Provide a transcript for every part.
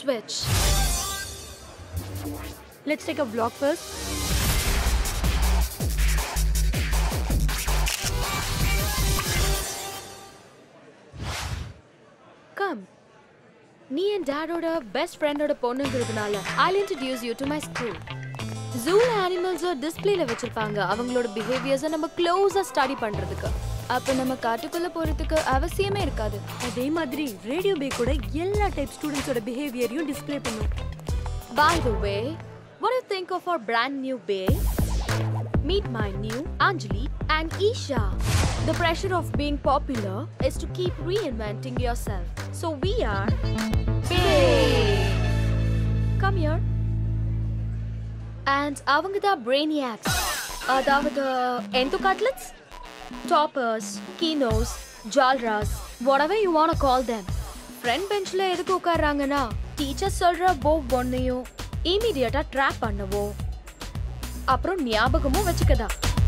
switch. Let's take a vlog first. Come. நீ என் டாடோட best ஃப்ரெண்டோட பொண்ணுங்கிறதுனால I'll introduce you to my school. ஜூல அனிமல்ஸை டிஸ்பிளேல வச்சிருப்பாங்க அவங்களோட பிஹேவியர்ஸை நம்ம க்ளோஸா ஸ்டடி பண்றதுக்கு அப்ப நம்ம காட்டுக்குள்ள போறதுக்கு அவசியமே இருக்காது அதே மாதிரி ரேடியோ பே கூட எல்லா டைப் ஸ்டூடெண்ட்ஸோட பிஹேவியரையும் டிஸ்ப்ளே பண்ணும் By the way, what do you think of our brand new bay? Meet my new Anjali and Isha. The pressure of being popular is to keep reinventing yourself. So we are Bay. Come here. And அவங்க தான் brainiacs. அதாவது entocatlets, toppers, kinos, jalras, whatever you want to call them. Front பெஞ்ச்ல எதுக்கு உட்கார்றாங்கன்னா teacher சொல்ற போ ஒன்னையும் இமீடியட்டா ட்ராப் பண்ணவோ அப்புறம் ஞாபகமும் வச்சுக்கதா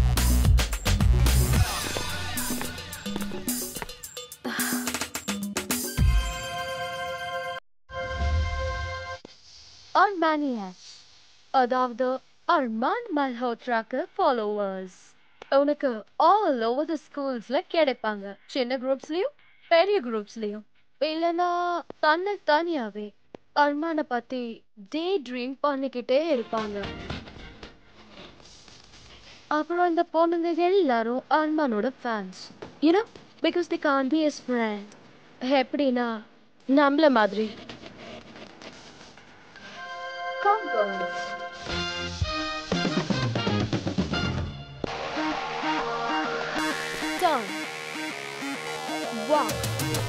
Armaniacs அதாவது அர்மான் மல்ஹோத்ராக்கு ஃபாலோவர்ஸ் உனக்கு ஆல் ஓவர் த ஸ்கூல்ஸ்ல கிடைப்பாங்க சின்ன குரூப்ஸ்லயும் பெரிய குரூப்ஸ்லயும் இல்லைன்னா தன்னை தனியாவே அர்மானை பத்தி டே ட்ரீம் பண்ணிக்கிட்டே இருப்பாங்க அப்புறம் இந்த பொண்ணுங்க எல்லாரும் அர்மானோட fans you know because the can be his friend எப்படின்னா நம்மள மாதிரி Come girls. Turn. Walk.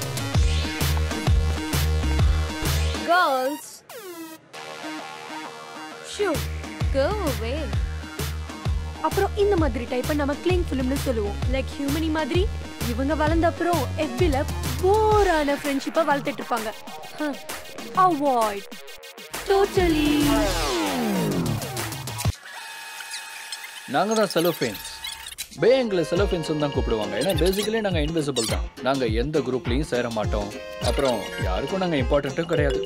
Girls. Shoo. Go away. அப்புறம் இந்த மாதிரி டைப்பை நம்ம கிளிங் ஃபிலிம்னு சொல்லுவோம் லைக் ஹியூமனி மாதிரி இவங்க வளர்ந்த அப்புறம் எஃபில போரான ஃப்ரெண்ட்ஷிப்பை வளர்த்துட்டு இருப்பாங்க அவாய்ட் டோட்டலி நாங்கள் தான் செலோஃபேன்ஸ் பே எங்களை செலோஃபேன்ஸ் தான் கூப்பிடுவாங்க ஏன்னா பேசிக்கலி நாங்கள் இன்விசிபிள் தான் நாங்கள் எந்த குரூப்லேயும் சேர மாட்டோம் அப்புறம் யாருக்கும் நாங்கள் இம்பார்ட்டண்ட்டும் கிடையாது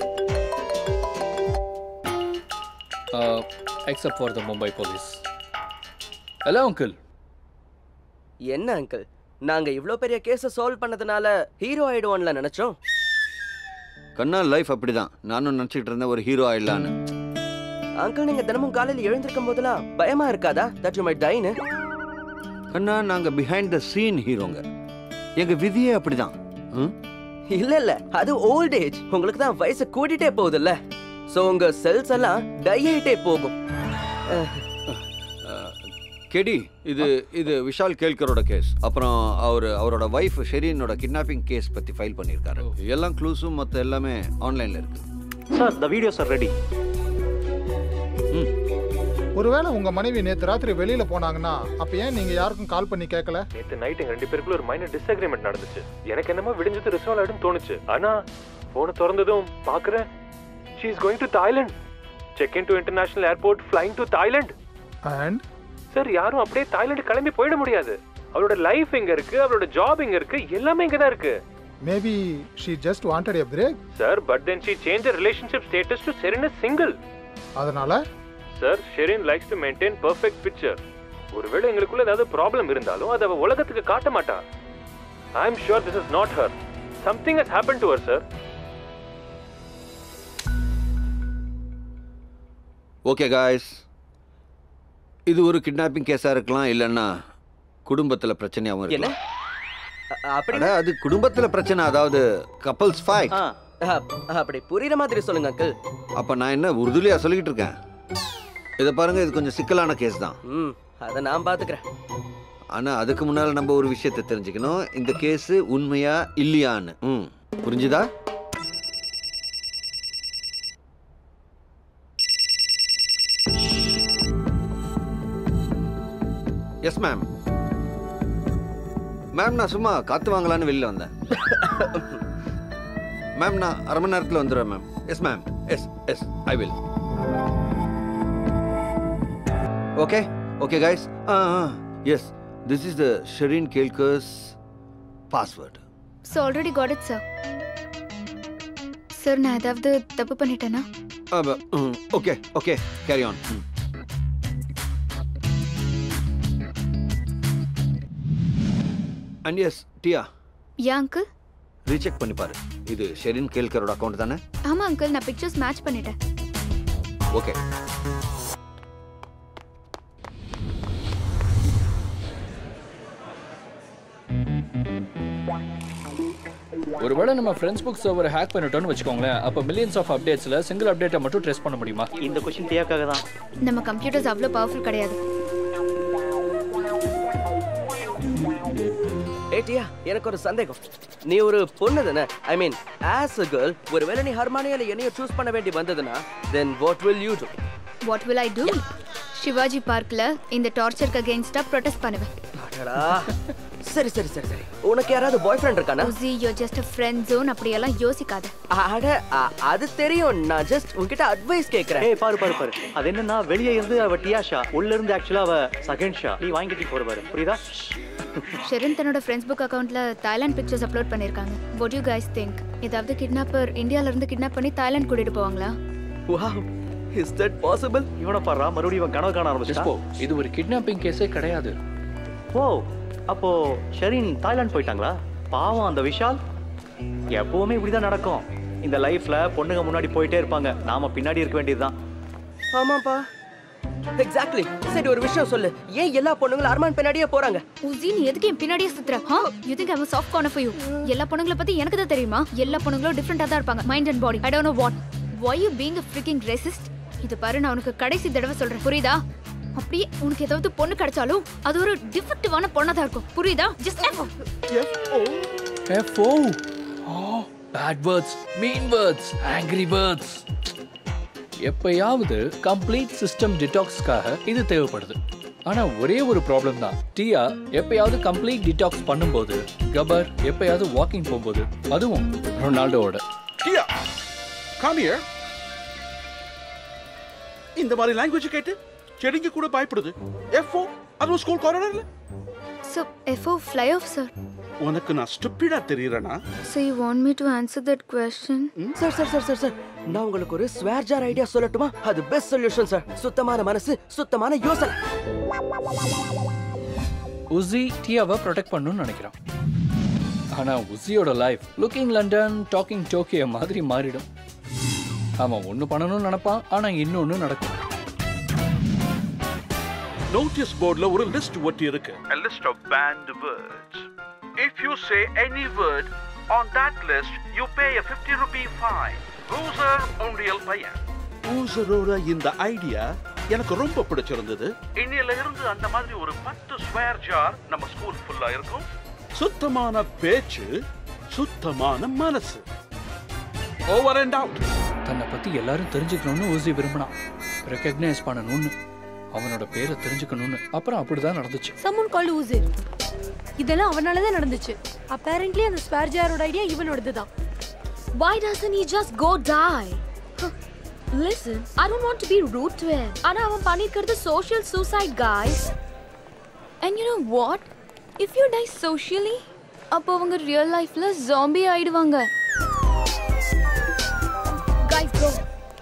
except for the Mumbai police hello uncle என்ன அங்கிள் நாங்க இவ்ளோ பெரிய கேஸ சால்வ் பண்ணதுனால ஹீரோ ஆயிடுவோம்ல நினைச்சோம் கண்ணா லைஃப் அப்படிதான் நானும் நினச்சிக்கிட்டு இருந்தேன் ஒரு ஹீரோ ஆயிடலான்னு அங்கிள் நீங்க தினமும் காலையில எழுந்திருக்கும் போதெல்லாம் பயமா இருக்காதா தட் யூ மை டைன்னு கண்ணா நாங்கள் பிஹைண்ட் த சீன் ஹீரோங்க எங்கள் விதியே அப்படிதான் ம்? இல்ல இல்ல அது ஓல்ட் ஏஜ் உங்களுக்கு தான் வயசு கூட்டிட்டே போகுதுல்ல சோ உங்க செல்ஸ் எல்லாம் டை ஆயிட்டே போகும் அஹ், கெடி இது இது விஷால் கேல்கரோட கேஸ் அப்புறம் அவர் அவரோட ஒய்ஃப் ஷெரீனோட கிட்னாப்பிங் கேஸ் பற்றி ஃபைல் பண்ணியிருக்காரு எல்லாம் க்ளூஸும் மற்ற எல்லாமே ஆன்லைனில் இருக்கு sir the videos are ready ஒருவேளை உங்க மனைவி நேத்து ராத்திரி வெளியில போனாங்கன்னா அப்ப ஏன் நீங்க யாருக்கும் கால் பண்ணி கேட்கல நேத்து நைட் எங்க ரெண்டு பேருக்குள்ள ஒரு மைனர் டிஸ்அக்ரிமெண்ட் நடந்துச்சு எனக்கு என்னமோ விடிஞ்சது ரிசால்வ் ஆயிடும் தோணுச்சு ஆனா போனை திறந்ததும் பாக்குறேன் she is going to Thailand check in to international airport flying to Thailand and sir யாரும் அப்படியே தாய்லாந்து கிளம்பி போயிட முடியாது அவளோட லைஃப் எங்க இருக்கு அவளோட ஜாப் எங்க இருக்கு எல்லாமே இங்க தான் இருக்கு maybe she just wanted a break sir but then she change relationship status to Sherin single அதனால sir Sherin likes to maintain perfect picture ஒருவேளை எங்களுக்குள்ள ஏதாவது ப்ராப்ளம் இருந்தாலும் அதை அவ உலகத்துக்கு காட்ட மாட்டா I am sure this is not her something has happen to her sir okay guys இது ஒரு கிட்னாப்பிங் கேஸாக இருக்கலாம் இல்லைன்னா குடும்பத்தில் பிரச்சனையாகவும் என்ன இருக்கலாம் அ- அப்படி அட, அது குடும்பத்தில் பிரச்சனை அதாவது கப்பல்ஸ் ஃபைட் ஆ, அப்- அப்படி புரியுற மாதிரி சொல்லுங்க அங்கிள் அப்போ நான் என்ன உறுதுலையா சொல்லிக்கிட்டு இருக்கேன் இதை பாருங்க இது கொஞ்சம் சிக்கலான கேஸ் தான் ம் அதை நான் பாத்துக்கிறேன் ஆனால் அதுக்கு முன்னால் நம்ம ஒரு விஷயத்தை தெரிஞ்சுக்கணும் இந்த கேஸு உண்மையா இல்லையான்னு ம் புரிஞ்சுதா எஸ் மேம் மேம் நான் சும்மா காத்து வாங்கலான்னு வெளில வந்தேன் மேம் நான் அரை மணி நேரத்தில் வந்துடுவேன் ma'am yes ma'am yes yes I will okay okay guys ah yes this is the Shereen கேல்கர்ஸ் password So already got it, sir. Sir நான் ஏதாவது தப்பு பண்ணிட்டேனா okay okay carry on and yes Diya yeah uncle recheck பண்ணி பாரு இது Sherin கேல்கரோட account தானே ஆமா அங்கிள் நான் பிக்சர்ஸ் மேட்ச் பண்ணிட்டேன் ஓகே ஒருவேளை நம்ம ஃப்ரெண்ட்ஸ் புக் சர்வர் ஹேக் பண்ணிட்டோம்னு வச்சுக்கோங்களேன் அப்போ மில்லியன்ஸ் ஆஃப் அப்டேட்ஸ்ல சிங்கிள் அப்டேட்டை மட்டும் ட்ரெஸ் பண்ண முடியுமா இந்த கொஸ்டின் டியாக்காக தான் நம்ம கம்ப்யூட்டர்ஸ் அவ்வளோ பவர்ஃபுல் கிடையாது ஏட்டியா எனக்கு ஒரு சந்தேகம் நீ ஒரு பொண்ணு தானே ஐ மீன் ஆஸ் அ கேர்ள் ஒருவேளை நீ ஹர்மானியால என்னைய சூஸ் பண்ண வேண்டி வந்ததுன்னா then what will you do what will I do Shivaji பார்க்ல இந்த டார்ச்சருக்கு அகேன்ஸ்டா ப்ரொடெஸ்ட் பண்ணுவேன் அடடா சரி சரி சரி சரி உனக்கு யாராவது பாய் ஃப்ரெண்ட் இருக்கானா உசி you're just a friend zone அப்படியெல்லாம் யோசிக்காத அட அ- அது தெரியும் நான் ஜஸ்ட் உன்கிட்ட அட்வைஸ் கேக்குறேன் ஏய் பாரு பாரு பாரு அது என்னன்னா வெளியே இருந்து அவ டியாஷா உள்ள இருந்து ஆக்சுவலா அவ செகண்ட் ஷா நீ வாங்கிட்டு போற பாரு புரியுதா ஷெரின் தன்னோட ஃப்ரெண்ட்ஸ் புக் அக்கவுண்ட்ல தாய்லாந்து பிக்சர்ஸ் அப்லோட் பண்ணிருக்காங்க வாட் யூ கைஸ் திங்க் ஏதாவது கிட்னாப்பர் இந்தியால இருந்து கிட்னாப் பண்ணி தாய்லாந்து கூட்டிட்டு போவாங்களா வாவ் இஸ் தட் பாசிபிள் இவனை பாடுறா மறுபடியும் இவன் கனவு காண டிஸ்போ ஆரம்பிச்சிட்டான் இது ஒரு கிட்னாப்பிங் கேஸே கிடையாது ஓ அப்போ ஷெரின் தாய்லாந்து போயிட்டாங்களா பாவம் அந்த விஷால் எப்பவுமே இப்படிதான் நடக்கும் இந்த லைஃப்ல பொண்ணுங்க முன்னாடி போயிட்டே இருப்பாங்க நாம பின்னாடி இருக்க வேண்டியதுதான் ஆமாப்பா எக்ஸாக்ட்லி சரி ஒரு விஷயம் சொல்லு ஏன் எல்லா பொண்ணுங்களும் அர்மான் பின்னாடியே போறாங்க உசி நீ எதுக்கு என் பின்னாடியே சுத்துற ha you think I'm soft corner for you எல்லா பொண்ணுங்கள பத்தி எனக்கு தான் தெரியுமா எல்லா பொண்ணுங்களும் டிஃபரெண்டா தான் இருப்பாங்க mind and body I don't know what why you being a freaking racist இது பாரு நான் உனக்கு கடைசி தடவை சொல்றேன் புரியுதா அப்படியே உனக்கு ஏதாவது பொண்ணு கிடைச்சாலும் அது ஒரு டிஃபெக்டிவான பொண்ணா தான் இருக்கும் புரியுதா just FO oh bad words mean words angry words எப்பயாவது கம்ப்ளீட் சிஸ்டம் டிடாக்ஸ்க்காக இது தேவைப்படுது ஆனா ஒரே ஒரு ப்ராப்ளம் தான் டியா எப்பயாவது கம்ப்ளீட் டிடாக்ஸ் பண்ணும்போது கபர் எப்பயாவது வாக்கிங் போகும்போது அதுவும் ரொனால்டோவோட டியா கம் ஹியர் இந்த மாதிரி லாங்குவேஜ் கேட்டு செடிங்க கூட பயப்படுது எஃப்ஓ அதுவும் ஸ்கூல் காரிடர்ல so FO fly off sir உனக்கு நான் ஸ்டூப்பிடா தெரியறேனா so you want me to answer that question sir sir sir sir sir நான் உங்களுக்கு ஒரு ஸ்வேர் ஜார் ஐடியா சொல்லட்டுமா அது பெஸ்ட் சொல்யூஷன் சார் சுத்தமான மனசு சுத்தமான யோசனை உசி டியாவை ப்ரொடெக்ட் பண்ணணும்னு நினைக்கிறான் ஆனா உசியோட life looking London talking Tokyo மாதிரி மாறிடும் அவன் ஒன்று பண்ணணும்னு நினைப்பான் ஆனா இன்னொன்னு நடக்கும் நோட்டீஸ் போர்டுல ஒரு லிஸ்ட் ஒட்டி இருக்கு a list of banned words if you say any word on that list you pay a 50 rupee fine loser உண்டியல் பையன் லூசரோட இந்த ஐடியா எனக்கு ரொம்ப பிடிச்சிருந்தது இன்னையில இருந்து அந்த மாதிரி ஒரு பத்து ஸ்வேர் ஜார் நம்ம ஸ்கூல் ஃபுல்லா இருக்கும் சுத்தமான பேச்சு சுத்தமான மனசு ஓவர் அண்ட் அவுட் தன்னை பத்தி எல்லாரும் தெரிஞ்சுக்கணும்னு உசி விரும்பினான் ரெக்கக்னைஸ் பண்ணணும்னு அவனோட பேரை தெரிஞ்சுக்கணும்னு அப்புறம் அப்படிதான் நடந்துச்சு சம்மன் கால்டு ஊசிர் இதெல்லாம் அவனால தான் நடந்துச்சு அப்பேரண்ட்லி அந்த ஸ்பேர் ஜாரோட ஐடியா இவனோடது தான் why doesn't he just go die Huh. listen i don't want to be rude to him ஆனா அவன் பண்ணிருக்கிறது social suicide guys and you know what if you die socially அப்போ அவங்க ரியல் லைஃப்ல zombie ஆயிடுவாங்க guys go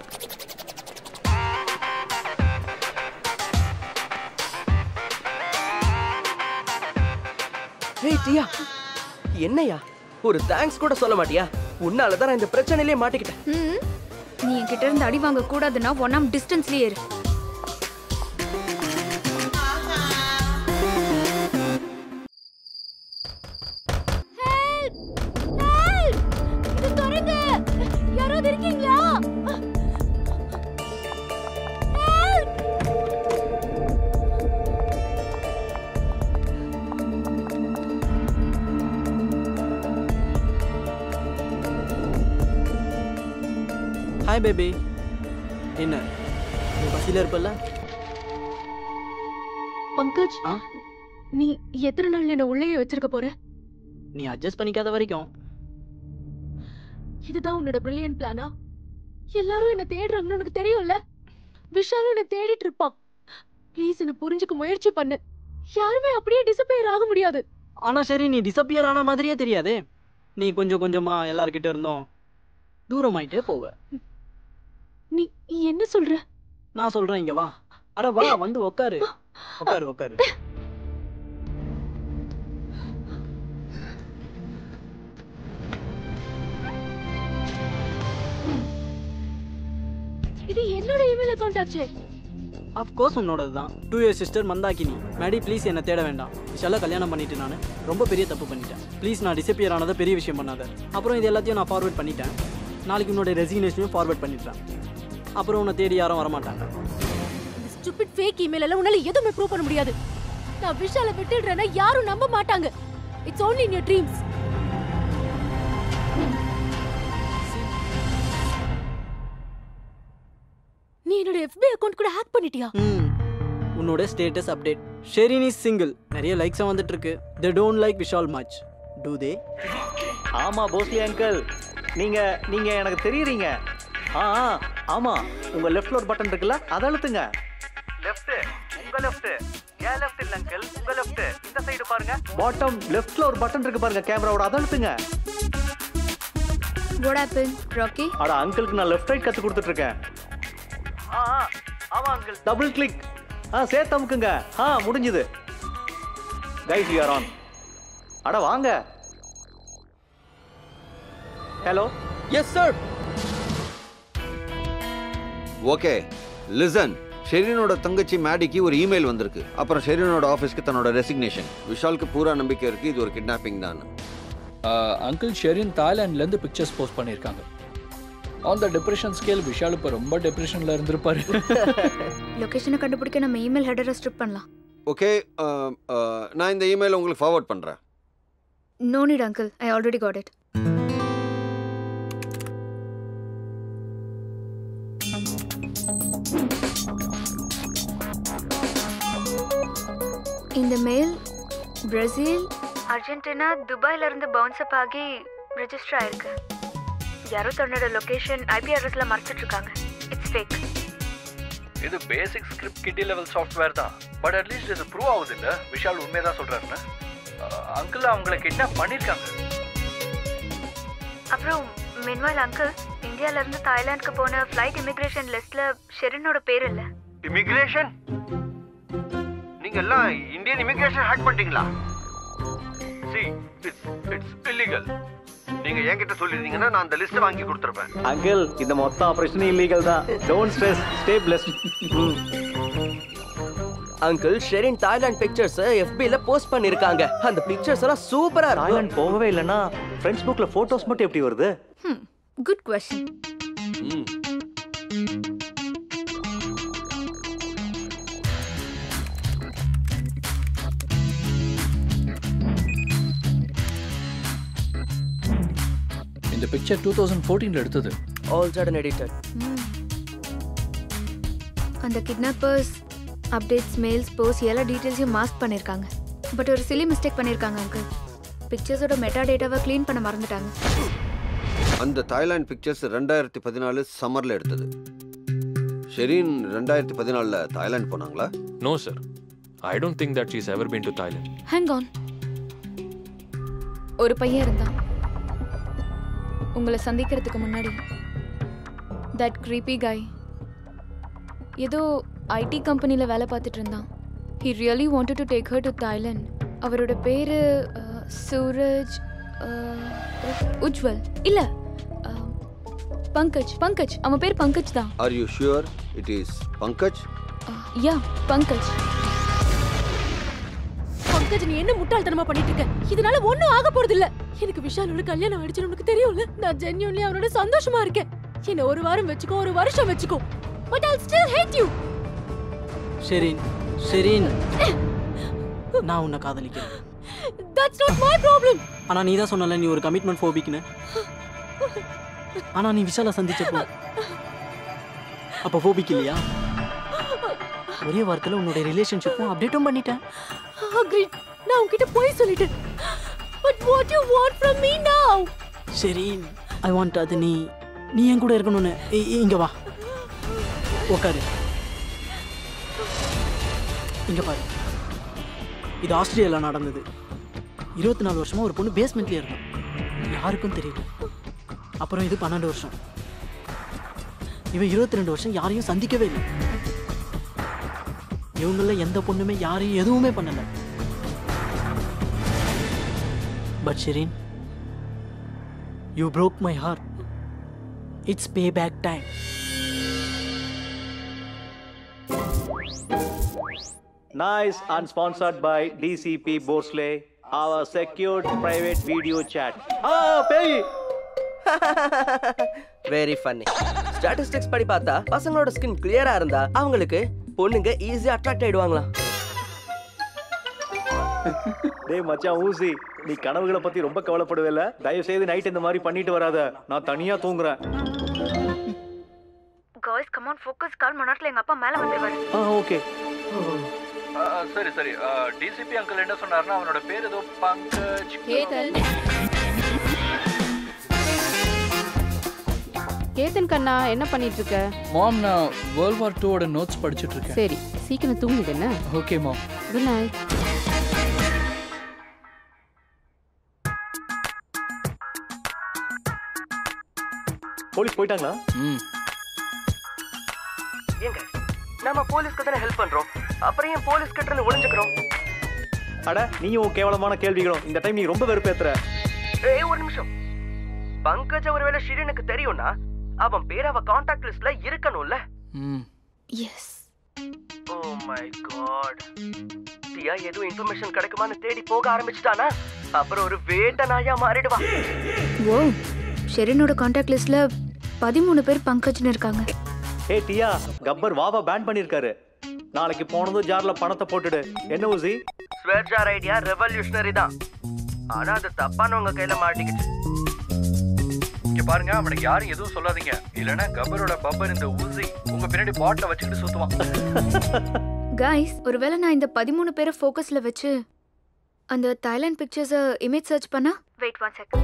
ஏய் டியா என்னையா ஒரு தேங்க்ஸ் கூட சொல்ல மாட்டியா உன்னால தான் நான் இந்த பிரச்சனையிலே மாட்டிக்கிட்டேன் ம் நீ என்கிட்ட இருந்து அடி வாங்க கூடாதுன்னா ஒன் ஆம் டிஸ்டன்ஸ்லயே இரு யாராவது இருக்கீங்களா ஹாய் பேபி என்ன நீ பசியில் இருப்பல்ல பங்கஜ் ஆ? நீ எத்தனை நாள் என்ன உள்ளே வச்சிருக்க போற நீ அட்ஜஸ்ட் பண்ணிக்காத வரைக்கும் இதுதான் உன்னோட பிரில்லியன்ட் பிளானா எல்லாரும் என்ன தேடுறாங்கன்னு உனக்கு தெரியும்ல விஷாலும் என்ன தேடிட்டு இருப்பான் ப்ளீஸ் என்ன புரிஞ்சுக்க முயற்சி பண்ணு யாருமே அப்படியே டிசப்பியர் ஆக முடியாது ஆனால் சரி நீ டிசப்பியர் ஆன மாதிரியே தெரியாதே நீ கொஞ்சம் கொஞ்சமாக எல்லார்கிட்ட இருந்தோம் தூரமாயிட்டே போவ நீ நீ என்ன சொல்ற நான் சொல்றேன் இங்க வா அட வா வந்து உட்காரு உட்காரு உட்காரு இது என்னோட இமெயில் அக்கவுண்ட் ஆச்சே அஃப்கோர்ஸ் உன்னோடது தான் dear sister Mandakini Maddy please என்னை தேட வேண்டாம் விஷாலாக கல்யாணம் பண்ணிட்டு நான் ரொம்ப பெரிய தப்பு பண்ணிட்டேன் ப்ளீஸ் நான் டிசப்பியர் ஆனதை பெரிய விஷயம் பண்ணாத அப்புறம் இது எல்லாத்தையும் நான் ஃபார்வர்ட் பண்ணிட்டேன் நாளைக்கு உன்னோட ரெசிக்னேஷனையும் ஃபார்வர்ட் பண்ணிட்டேன் அப்புறம் உன்னை தேடி யாரும் வரமாட்டாங்க இந்த ஸ்டூபிட் ஃபேக் இமெயில் எல்லாம் உன்னால எதுவுமே ப்ரூவ் பண்ண முடியாது நான் விஷால விட்டுடுறேன்னா யாரும் நம்ப மாட்டாங்க it's only in your dreams நீ என்னோட FB அக்கவுண்ட் கூட ஹேக் பண்ணிட்டியா ம் உன்னோட status update Sherin is single நிறைய லைக்ஸாக வந்துட்டு இருக்கு they don't like Vishal much do they ஆமா போஸ்லி அங்கிள் நீங்க நீங்க எனக்கு தெரியுறீங்க ஆ ஆ, ஆமா உங்க லெஃப்ட்ல ஒரு பட்டன் இருக்குல்ல அதை அழுத்துங்க லெஃப்ட் உங்க லெஃப்ட் ஏன் லெஃப்ட் இல்ல அங்கிள் உங்க லெஃப்ட் இந்த சைடு பாருங்க பாட்டம் லெஃப்ட்ல ஒரு பட்டன் இருக்கு பாருங்க கேமராவோட அதை அழுத்துங்க What happened, Rocky? அட அங்கிளுக்கு நான் லெஃப்ட் ரைட் கத்து கொடுத்துட்டு இருக்கேன் ஆ ஆ, ஆமா அங்கிள் டபுள் கிளிக் ஆ சேர்த்து அமுக்குங்க ஆ முடிஞ்சது கைஸ் யூ ஆர் ஆன் அட வாங்க hello yes sir okay listen ஷெரீனோட தங்கச்சி மேடிக்கு ஒரு இமெயில் வந்திருக்கு அப்புறம் ஷெரீனோட ஆஃபீஸ்க்கு தன்னோட ரெசிக்னேஷன் விஷாலுக்கு பூரா நம்பிக்கை இருக்கு இது ஒரு கிட்னாப்பிங் தான் அங்கிள் ஷெரின் தாய்லாண்ட்லேருந்து பிக்சர்ஸ் போஸ்ட் பண்ணியிருக்காங்க on the depression scale Vishal இப்போ ரொம்ப டிப்ரெஷனில் இருந்திருப்பாரு லொகேஷனை கண்டுபிடிக்க நம்ம இமெயில் ஹெடரை ஸ்ட்ரிப் பண்ணலாம் ஓகே நான் இந்த இமெயில் உங்களுக்கு ஃபார்வர்ட் பண்ணுறேன் no need uncle I already got it இந்த மெயில் பிரேசில் அர்ஜென்டினா துபாயில இருந்து பவுன்ஸ் அப் ஆகி ரெஜிஸ்டர் ஆயிருக்கு யாரோ தன்னோட லொகேஷன் ஐபி அட்ரஸ்ல மறைச்சிட்டு இருக்காங்க இட்ஸ் ஃபேக் இது basic script kiddie level software தான் பட் அட்லீஸ்ட் இது ப்ரூவ் ஆகுது இல்ல விஷால் உண்மையை தான் சொல்றாருன்னு அங்கிள் அவங்கள கிட்னாப் பண்ணியிருக்காங்க அப்புறம் மின்வால் அங்கிள் இந்தியால இருந்து தாய்லாந்துக்கு போன ஃப்ளைட் இமிகிரேஷன் லிஸ்ட்ல ஷெரினோட பேர் இல்ல இமிகிரேஷன் நீங்க எல்லாம் இந்தியன் இமிகிரேஷன் ஹேக் பண்ணிட்டீங்களா சி இட்ஸ் இட்ஸ் இல்லீகல் நீங்க என்கிட்ட சொல்லிருந்தீங்கன்னா நான் அந்த லிஸ்ட் வாங்கி கொடுத்துருப்பேன் அங்கிள் இந்த மொத்த ஆபரேஷன் இல்லீகல் தான் don't stress stay blessed uncle Sherin Thailand pictures FB-ல போஸ்ட் பண்ணிருக்காங்க அந்த பிக்சர்ஸ் எல்லாம் சூப்பரா இருக்கும் தாய்லாந்து போகவே இல்லைன்னா ஃப்ரெண்ட்ஸ் புக்ல போட்டோஸ் மட்டும் எப்படி வருது குட் கொஸ்டின் இந்த பிக்சர் டூ தௌசண்ட் ஃபோர்டீனில் எடுத்தது ஆல் சடன் எடிட்டர் அந்த கிட்னாப்பர்ஸ் அப்டேட்ஸ் மெயில்ஸ் போஸ்ட் எல்லா டீட்டெயில்ஸையும் மாஸ்க் பண்ணியிருக்காங்க பட் ஒரு சிலி மிஸ்டேக் பண்ணியிருக்காங்க அங்கிள் பிக்சர்ஸோட மெட்டா டேட்டாவை க்ளீன் பண்ண மறந்துட்டாங்க அந்த தாய்லாந்து பிக்சர்ஸ் ரெண்டாயிரத்தி பதினாலு சம்மர்ல எடுத்தது ஷெரீன் ரெண்டாயிரத்தி பதினாலில் தாய்லாந்து போனாங்களா No, sir. I don't think that she's ever been to Thailand. Hang on ஒரு பையன் இருந்தான் உங்களை சந்திக்கிறதுக்கு முன்னாடி தட் creepy guy ஏதோ ஐடி கம்பெனியில் வேலை பார்த்துட்டு இருந்தான் he really wanted to take her to Thailand அவரோட பேர் சூரஜ் அஹ், உஜ்வல் இல்லை பங்கஜ் பங்கஜ் அவன் பேர் பங்கஜ் தான் are you sure it is Pankaj yeah Pankaj Pankaj நீ என்ன முட்டாள்தனமா பண்ணிட்டு இருக்க இதனால ஒண்ணும் ஆக போறது இல்ல எனக்கு விஷாலோட கல்யாணம் ஆயிடுச்சுன்னு உனக்கு தெரியும்ல நான் ஜென்யூன்லி அவனோட சந்தோஷமா இருக்கேன் என்ன ஒரு வாரம் வச்சுக்கோ ஒரு வருஷம் வச்சுக்கோ but I still hate you Shereen Shereen நான் உன்னை காதலிக்கிறேன் தட்ஸ் நாட் மை ப்ராப்ளம் ஆனா நீ தான் சொன்னல நீ ஒரு கமிட்மெண்ட் ஃபோபிக்னு ஆனா நீ விஷால சந்திச்சப்போ அப்ப ஃபோபிக் இல்லையா ஒரே வாரத்துல உன்னோட ரிலேஷன்ஷிப்பும் அப்டேட்டும் பண்ணிட்டேன் அக்ரீட் நான் உன்கிட்ட போய் சொல்லிட்டேன் but what you want from me now Shereen I want அது நீ நீ என் கூட இருக்கணும்னு இ- இ- இங்க வா உட்காரு இங்க பாரு இது ஆஸ்திரேலியால நடந்தது இருபத்தி நாலு வருஷமா ஒரு பொண்ணு பேஸ்மெண்ட்லயே இருந்தான் யாருக்கும் தெரியல அப்புறம் இது பன்னெண்டு வருஷம் இவன் இருபத்தி ரெண்டு வருஷம் யாரையும் சந்திக்கவே இல்லை இவங்கள எந்த பொண்ணுமே யாரையும் எதுவுமே பண்ணல but Shereen you broke my heart it's pay back time Nice and sponsored by DCP Bosley, our secured private video chat. Ah, பேய் வெரி ஃபன்னி ஸ்டாட்டிஸ்டிக்ஸ் படி பார்த்தா பசங்களோட ஸ்கின் கிளியரா இருந்தா அவங்களுக்கு பொண்ணுங்க ஈஸியா அட்ராக்ட் ஆயிடுவாங்களாம் டேய் மச்சான் ஊசி நீ கனவுகளை பத்தி ரொம்ப கவலைப்படுவேல தயவு செய்து நைட் இந்த மாதிரி பண்ணிட்டு வராத நான் தனியா தூங்குறேன் காய்ஸ் கம் ஆன் ஃபோக்கஸ் கால் மணி நேரத்துல எங்க அப்பா மேல வந்துருவாரு ஆ ஓகே சரி சரி டிசிபி அங்கிள் என்ன சொன்னாருன்னா அவனோட பேர் ஏதோ பங்கஜ் கேதன் கேதன் கண்ணா என்ன பண்ணிட்டு இருக்க மாம் நான் வேர்ல்ட் வார் டூவோட நோட்ஸ் படிச்சுட்டு இருக்கேன் சரி சீக்கிரம் தூங்குது என்ன okay mom good night police போயிட்டாங்களா ம் ஏங்க நம்ம போலீஸ்க்கு தானே ஹெல்ப் பண்றோம் அப்புறம் ஏன் போலீஸ் கிட்ட இருந்து ஒளிஞ்சுக்கிறோம் அட நீயும் உன் கேவலமான கேள்விகளும் இந்த டைம் நீ ரொம்ப வெறுப்பேத்துற ஏய் ஒரு நிமிஷம் பங்கஜ ஒருவேளை ஷிரீனுக்கு தெரியும்னா அவன் பேர் அவ காண்டாக்ட் லிஸ்ட்ல இருக்கணும்ல ம் yes oh my god Diya எதுவும் இன்ஃபர்மேஷன் கிடைக்குமான்னு தேடி போக ஆரம்பிச்சிட்டானா அப்புறம் ஒரு வேட்ட நாயா மாறிடுவா ஓ ஷெரினோட காண்டாக்ட் லிஸ்ட்ல பதிமூணு பேர் பங்கஜ்னு இருக்காங்க ஏ டியா கப்பர் வாவா பேன் பண்ணிருக்காரு நாளைக்கு போனதும் ஜார்ல பணத்தை போட்டுடு என்ன ஊசி ஸ்வேர்ஜார் ஐடியா ரெவல்யூஷனரி தான் ஆனா அது தப்பானவங்க கையில மாட்டிக்கிச்சு இங்க பாருங்க அவனுக்கு யாரும் எதுவும் சொல்லாதீங்க இல்லனா கபரோட பப்பர் இந்த ஊசி உங்க பின்னாடி பாட்டில வச்சுக்கிட்டு சுத்துவான் கைஸ் ஒருவேளை நான் இந்த பதிமூணு பேரை ஃபோக்கஸ்ல வச்சு அந்த தாய்லாந்து பிக்சர்ஸை இமேஜ் சர்ச் பண்ணா வெயிட் ஒன் செகண்ட்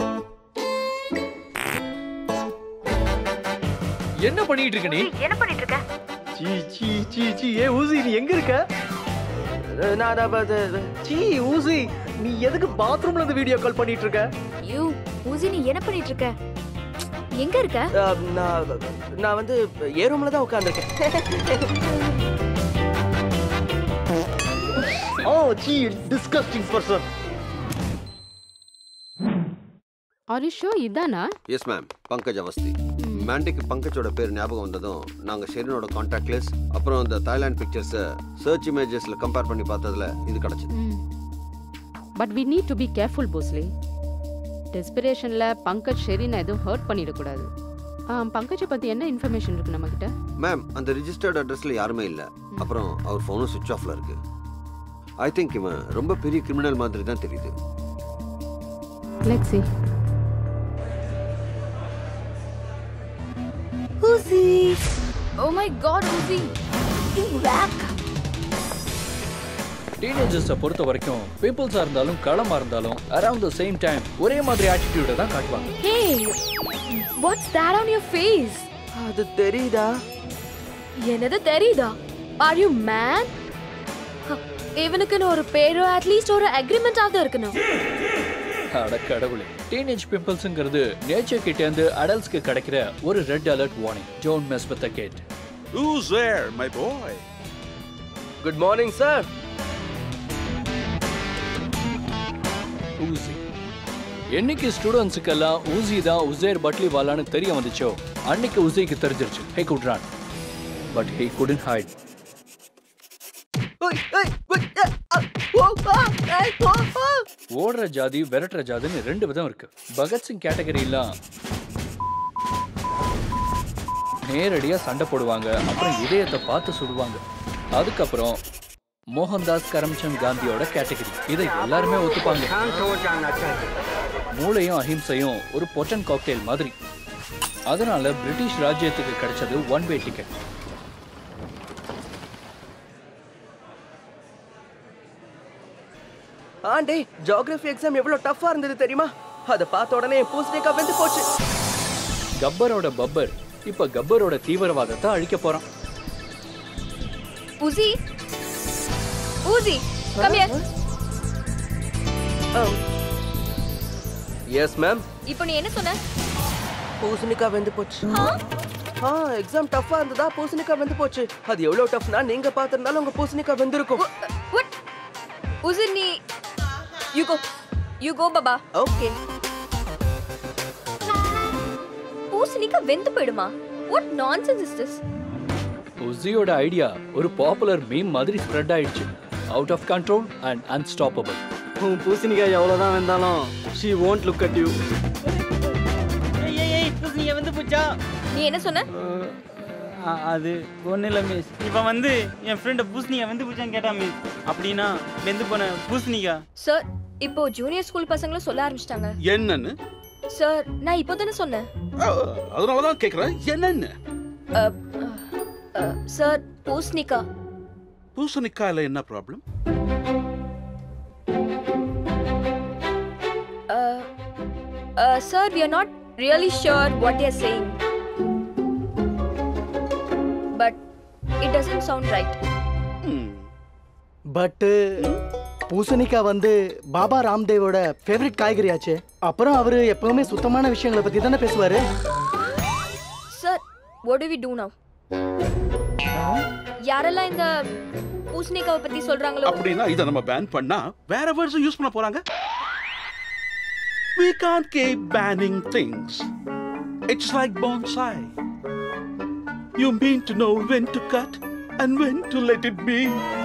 என்ன பண்ணிட்டு இருக்க நீ என்ன பண்ணிட்டு இருக்க சீ சீ சீ சீ ஏ ஊசி நீ எங்க இருக்க நான் அத- அது- சீ ஊசி நீ எதுக்கு பாத்ரூம்ல இருந்து வீடியோ கால் பண்ணிட்டு இருக்க யூ ஊசி நீ என்ன பண்ணிட்டு இருக்க எங்க இருக்க அஹ், நான் நான் வந்து ஏ ரூம்ல தான் உட்காந்துருக்கேன் ஓ சீ disgusting person are you sure இதானா எஸ் மேம் பங்கஜ் அவஸ்தி மேண்டிக்கு பங்கஜோட பேர் ஞாபகம் வந்ததும் நாங்கள் ஷெரினோட கான்டாக்ட் லிஸ்ட் அப்புறம் இந்த தாய்லாந்து பிக்சர்ஸை சர்ச் இமேஜஸில் கம்பேர் பண்ணி பார்த்ததுல இது கிடச்சிது but we need to be careful possibly டெஸ்பிரேஷனில் பங்கஜ் ஷெரினை எதுவும் ஹர்ட் பண்ணிடக்கூடாது ஆ பங்கஜை பற்றி என்ன இன்ஃபர்மேஷன் இருக்கு நம்மக்கிட்ட மேம் அந்த ரிஜிஸ்டர்ட் அட்ரஸில் யாருமே இல்லை அப்புறம் அவர் ஃபோனும் சுவிட்ச் ஆஃப்ல இருக்கு ஐ திங்க் இவன் ரொம்ப பெரிய கிரிமினல் மாதிரி தான் தெரியுது லெட்ஸ் see ஊசி ஓ மை காட் ஊசி பேக் டீனேஜர்ஸை பொறுத்த வரைக்கும் பீப்புள்ஸா இருந்தாலும் களமா இருந்தாலும் அரவுண்ட் த சேம் டைம் ஒரே மாதிரி ஆட்டிடியூட தான் காட்டுவாங்க hey what's that on your face அது தெரியுதா என்னது தெரியுதா ஆர் யூ மேன் இவனுக்குன்னு ஒரு பேரோ அட்லீஸ்ட் ஒரு அக்ரிமெண்ட் ஆகுது இருக்கணும் அட கடவுளே டீனேஜ் பிம்பிள்ஸ்ங்கிறது நேச்சர் கிட்ட இருந்து அடல்ட்ஸ்க்கு கிடைக்கிற ஒரு red alert warning zone mess with cat Who's there, my boy? Good morning sir ஊசி என்னைக்கு ஸ்டூடெண்ட்ஸுக்கெல்லாம் ஊசி தான் உசேர் பட்லி வாலான்னு தெரிய வந்துச்சோ அன்னைக்கு உசைக்கு தெரிஞ்சிருச்சு ஹே குட்ரான் பட் ஹே குடன் ஹைட் ஓடுற ஜாதி விரட்டுற ஜாதின்னு ரெண்டு விதம் இருக்கு பகத்சிங் கேட்டகரிலாம் நேரடியா சண்டை போடுவாங்க அப்புறம் இதயத்தை பார்த்து சுடுவாங்க அதுக்கப்புறம் மோகன்தாஸ் கரம்சந்த் காந்தியோட கேட்டகரி இதை எல்லாருமே ஒத்துப்பாங்க மூளையும் அஹிம்சையும் ஒரு பொட்டன் காக்டெயில் மாதிரி அதனால பிரிட்டிஷ் ராஜ்யத்துக்கு கிடைச்சது ஒன் வே டிக்கெட் ஆண்டே ஜியோகிராஃபி எக்ஸாம் எவ்வளவு டஃப்பா இருந்தது தெரியுமா அதை பார்த்த உடனே என் பூசணிக்கா வெந்து போச்சு கப்பரோட பப்பர் இப்ப கப்பரோட தீவிரவாதத்தை அழிக்க போறான் ஊசி ஊசி கம் ஹியர் எஸ் மேம் இப்போ நீ என்ன சொன்ன பூசணிக்காய் வெந்து போச்சு ஆ எக்ஸாம் டஃப்பா இருந்ததா பூசணிக்காய் வெந்து போச்சு அது எவ்வளவு டஃப்னா நீங்க பாத்திருந்தாலும் உங்க பூசணிக்காய் வெந்திருக்கும் What? Uzi, நீ you go. You go, Baba. Okay பூசணிக்காய் வெந்து போயிடுமா வாட் நான்சென்ஸ் இஸ் திஸ் உசியோட ஐடியா ஒரு பாப்புலர் மீம் மாதிரி ஸ்ப்ரெட் ஆயிடுச்சு out of control and unstoppable உன் பூசணிக்காய் எவ்வளோதான் வெந்தாலும் she won't look at you ஏய் ஏய் பூசணிக்காய் வந்து போச்சா நீ என்ன சொன்ன அது ஒன்றும் இல்லை மிஸ் இப்போ வந்து என் ஃப்ரெண்டை பூசணிக்காய் வந்து பூச்சான்னு கேட்டா மிஸ் அப்படின்னா வெந்து போன பூசணிக்காய் சார் இப்போ ஜூனியர் ஸ்கூல் பசங்களும் சொல்ல ஆரம்பிச்சிட்டாங்க என்னன்னு சார் நான் இப்போ தானே சொன்னேன் அதனால தான் கேட்குறேன் என்னன்னு சார் பூசணிக்கா பூசணிக்காயில் என்ன problem sir we are not really sure what you saying but it doesn't sound right but பூசணிக்காய் வந்து பாபா ராம்தேவோட ஃபேவரட் காய்கறி ஆச்சு அப்புறம் அவரு எப்பவுமே சுத்தமான விஷயங்களை பத்தி தானே பேசுவாரு sir what do we do now யாரெல்லாம் இந்த பூசணிக்காவை பத்தி சொல்றாங்களோ அப்படின்னா இதை நம்ம பேன் பண்ணா வேற வேர்ட்ஸ் யூஸ் பண்ண போறாங்க we can't keep banning things it's like bonsai you mean to know when to cut and when to let it be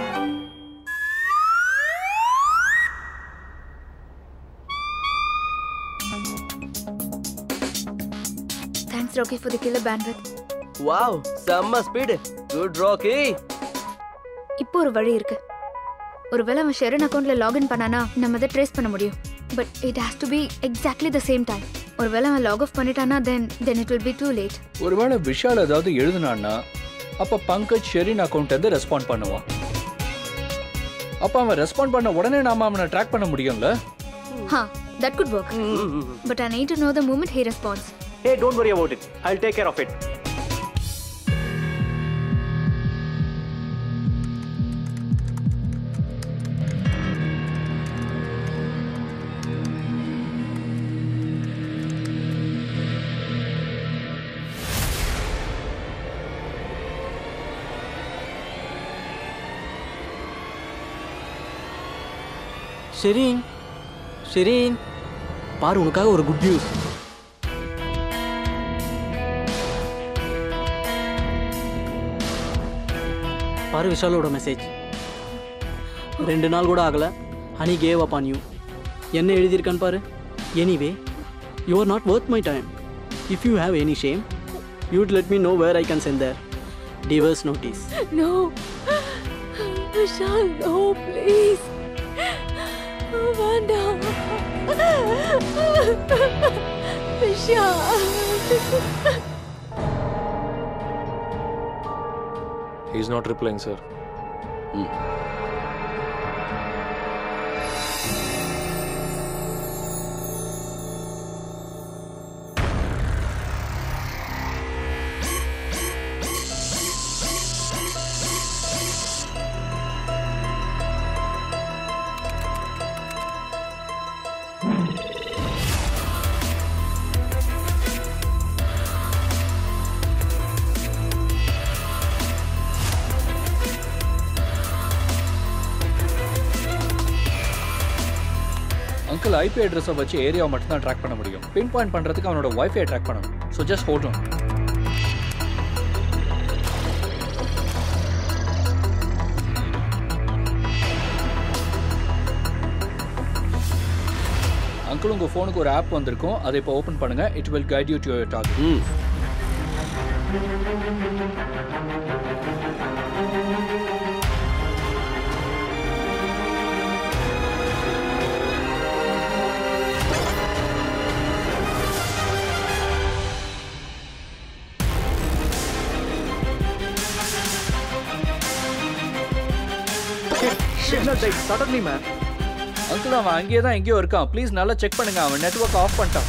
thanks Rocky for the killer bandwidth wow செம்ம speed good Rocky இப்போ ஒரு வழி இருக்கு ஒருவேளை அவன் Sharon அக்கௌண்ட்ல login பண்ணானா நம்ம அதை ட்ரேஸ் பண்ண முடியும் but it has to be exactly the same time ஒருவேளை அவன் லாக் ஆஃப் பண்ணிட்டானா then then it will be too late ஒருவேளை விஷால் ஏதாவது எழுதுனான்னா அப்ப பங்கஜ் ஷெரின் அக்கௌண்ட் வந்து ரெஸ்பாண்ட் பண்ணுவான் அப்ப அவன் ரெஸ்பாண்ட் பண்ண உடனே நாம அவனை ட்ராக் பண்ண முடியும்ல ஹா that good work but I need to know the moment he response Hey, don't worry about it. I'll take care of it. Sherin Sherin பாரு உனக்காக ஒரு குட் நியூஸ் பாரு விஷாலோட மெசேஜ் ரெண்டு நாள் கூட ஆகல honey gave up on you என்ன எழுதியிருக்கான்னு பாரு anyway you are not worth my time if you have any shame you'd let me know where I can send their divorce notice No. Vishal, no, please. வேண்டாம் Vishal He's not replying, sir. Uncle IP அட்ரஸை வச்சு ஏரியாவை மட்டும் தான் track பண்ண முடியும் பின் pinpoint பண்றதுக்கு அவனோட வைஃபை ட்ராக் பண்ணணும் so just hold on uncle உங்க ஃபோனுக்கு ஒரு ஆப் வந்திருக்கும் அதை இப்போ ஓபன் பண்ணுங்க it will guide you to your target Signal died suddenly, man. Uncle அவன் அங்கேயே தான் எங்கேயோ இருக்கான் ப்ளீஸ் நல்லா செக் பண்ணுங்க அவன் நெட்வொர்க் ஆஃப் பண்ணிட்டான்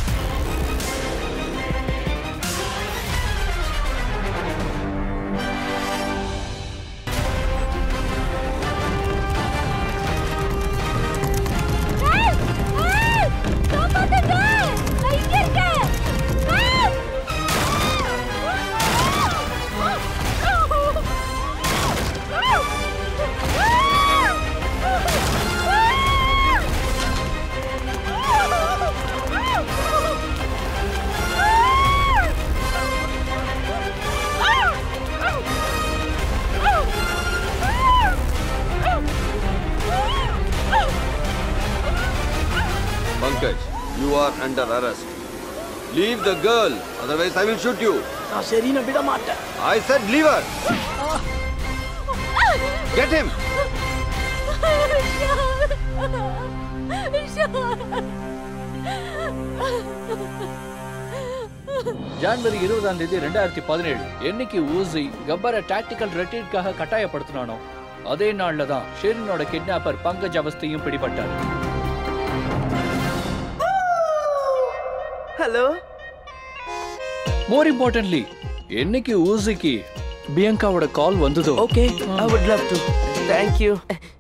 Pankaj, you are under arrest. Leave the girl, otherwise I will shoot you. நான் ஷெரீனை விட மாட்டேன் I said leave her. Get him. January இருபதாம் தேதி ரெண்டாயிரத்தி பதினேழு என்னைக்கு ஊசி கப்பரை டாக்டிக்கல் ரெட்டீட்காக கட்டாயப்படுத்தினானோ அதே நாள்ல தான் ஷெரினோட கிட்னாப்பர் பங்கஜ் அவஸ்தையும் பிடிபட்டார் ஹலோ மோர் இம்பார்ட்டன்ட்லி என்னைக்கு ஊசிக்கு பியங்காவோட கால் வந்ததோ okay I would love to thank you